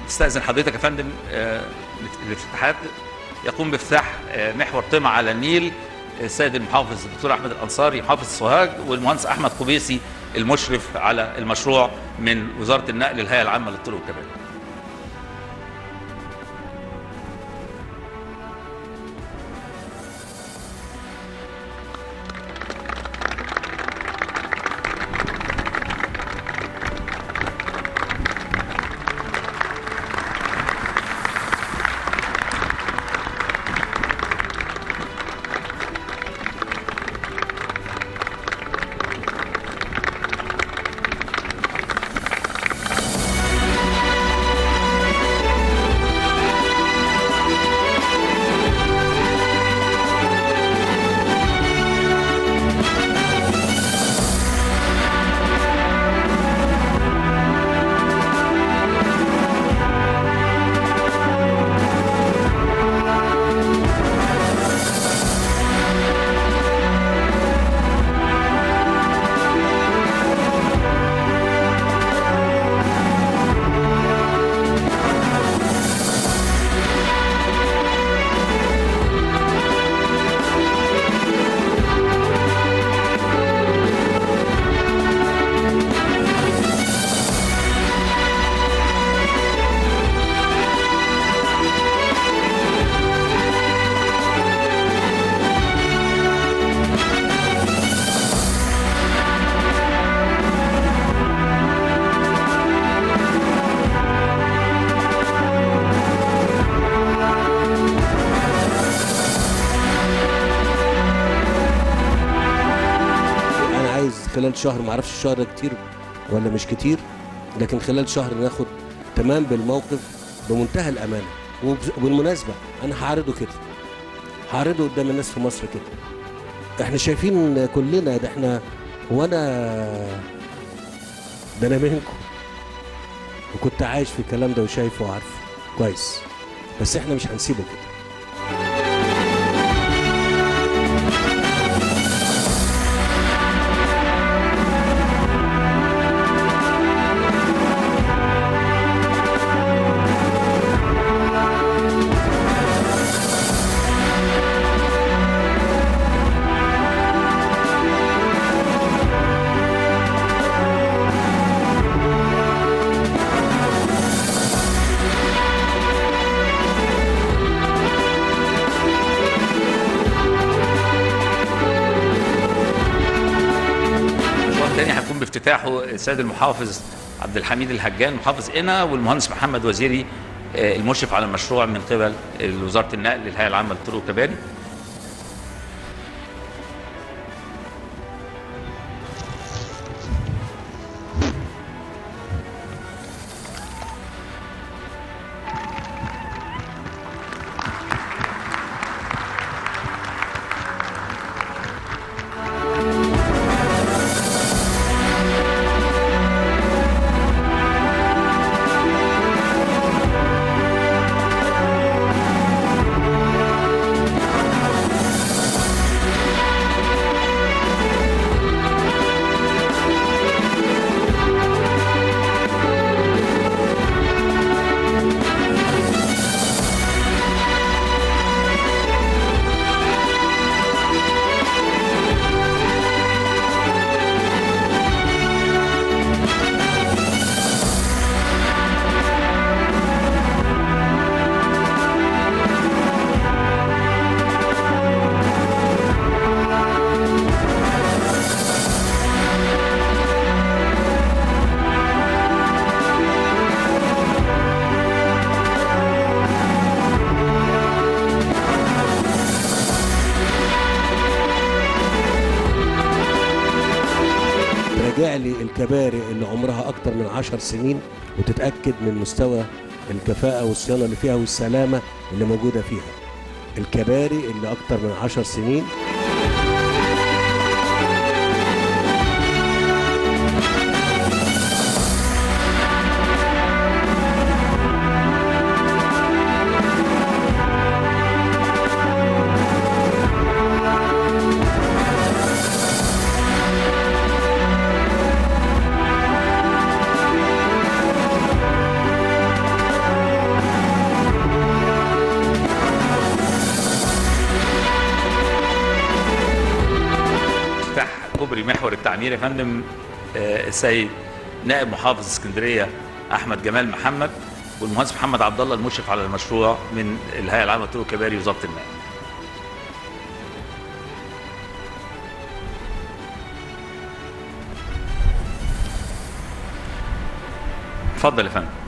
استاذن حضرتك يا فندم آه، الافتتاحات يقوم بافتتاح آه، محور طمع على النيل السيد المحافظ الدكتور احمد الانصاري محافظ سوهاج والمهندس احمد قبيسي المشرف على المشروع من وزاره النقل الهيئه العامه للطرق والكباري انا عايز خلال شهر ما اعرفش الشهر ده كتير ولا مش كتير لكن خلال شهر ناخد تمام بالموقف بمنتهى الامانه وبز- وبالمناسبه انا هعرضه كده هعرضه قدام الناس في مصر كده احنا شايفين كلنا ده احنا وانا ده انا منكم وكنت عايش في الكلام ده وشايفه وعارفه كويس بس احنا مش هنسيبه كده المشروع الثاني هيكون بافتتاحه السيد المحافظ عبد الحميد الهجان محافظ قنا والمهندس محمد وزيري آه، المشرف على المشروع من قبل وزاره النقل للهيئه العامه للطرق والكباري راجع لي الكباري اللي عمرها اكتر من عشر سنين وتتاكد من مستوى الكفاءه والصيانه اللي فيها والسلامه اللي موجوده فيها الكباري اللي اكتر من عشر سنين كوبري محور التعمير يا فندم آه، السيد نائب محافظ اسكندريه احمد جمال محمد والمهندس محمد عبد الله المشرف على المشروع من الهيئه العامه للطرق الكباري وزاره المال. اتفضل يا فندم.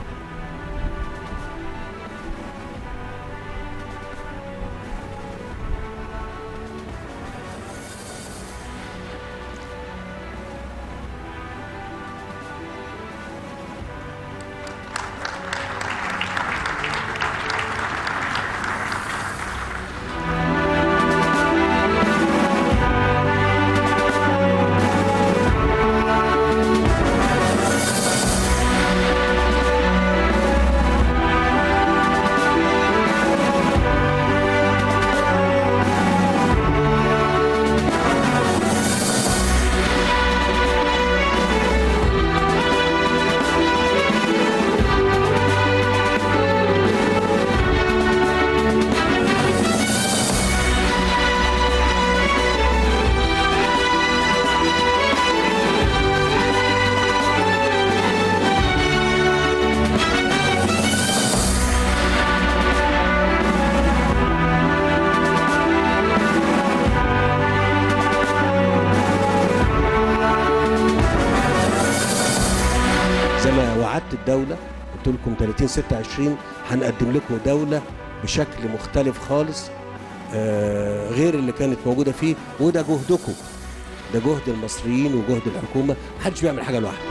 زي ما وعدت الدوله قلت لكم 30 26 هنقدم لكم دوله بشكل مختلف خالص آه، غير اللي كانت موجوده فيه وده جهدكم ده جهد المصريين وجهد الحكومه محدش بيعمل حاجه لوحده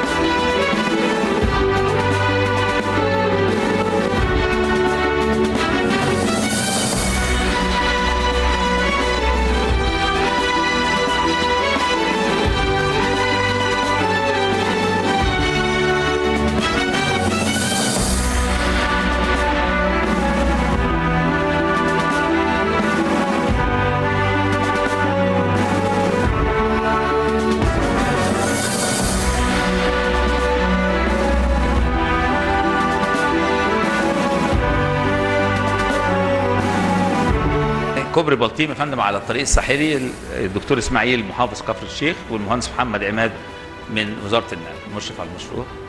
كوبري بلطيم يا فندم على الطريق الساحلي الدكتور اسماعيل محافظ كفر الشيخ والمهندس محمد عماد من وزاره النقل المشرف على المشروع